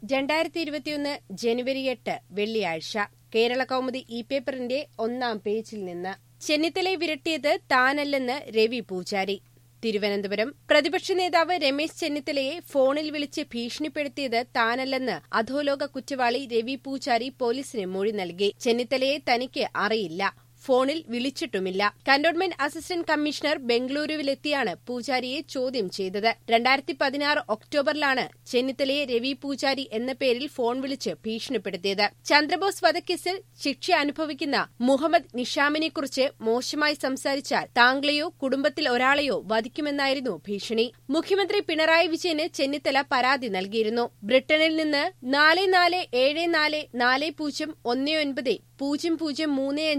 രണ്ടായിരത്തി ഇരുപത്തിയൊന്ന് ജനുവരി എട്ട് വെള്ളിയാഴ്ച കേരള കൗമുദി ഇ പേപ്പറിന്റെ ഒന്നാം പേജിൽ നിന്ന് ചെന്നിത്തലയെ വിരട്ടിയത് താനല്ലെന്ന് രവി പൂജാരി തിരുവനന്തപുരം പ്രതിപക്ഷ നേതാവ് രമേശ് ചെന്നിത്തലയെ ഫോണിൽ വിളിച്ച് ഭീഷണിപ്പെടുത്തിയത് താനല്ലെന്ന് അധോലോക കുറ്റവാളി രവി പൂജാരി പോലീസിന് മൊഴി നൽകി ചെന്നിത്തലയെ തനിക്ക് അറിയില്ല ഫോണിൽ വിളിച്ചിട്ടുമില്ല കന്റോൺമെന്റ് അസിസ്റ്റന്റ് കമ്മീഷണർ ബംഗളൂരുവിലെത്തിയാണ് പൂജാരിയെ ചോദ്യം ചെയ്തത് രണ്ടായിരത്തി പതിനാറ് ഒക്ടോബറിലാണ് ചെന്നിത്തലയെ രവി പൂജാരി എന്ന പേരിൽ ഫോൺ വിളിച്ച് ഭീഷണിപ്പെടുത്തിയത് ചന്ദ്രബോസ് വധക്കേസിൽ ശിക്ഷ അനുഭവിക്കുന്ന മുഹമ്മദ് നിഷാമിനെക്കുറിച്ച് മോശമായി സംസാരിച്ചാൽ താങ്കളെയോ കുടുംബത്തിൽ ഒരാളെയോ വധിക്കുമെന്നായിരുന്നു ഭീഷണി മുഖ്യമന്ത്രി പിണറായി വിജയന് ചെന്നിത്തല പരാതി നൽകിയിരുന്നു ബ്രിട്ടനിൽ നിന്ന് നാല് നാല് ഏഴ് നാല് നാല് പൂജ്യം ഒന്ന് ഒൻപത് പൂജ്യം പൂജ്യം മൂന്ന്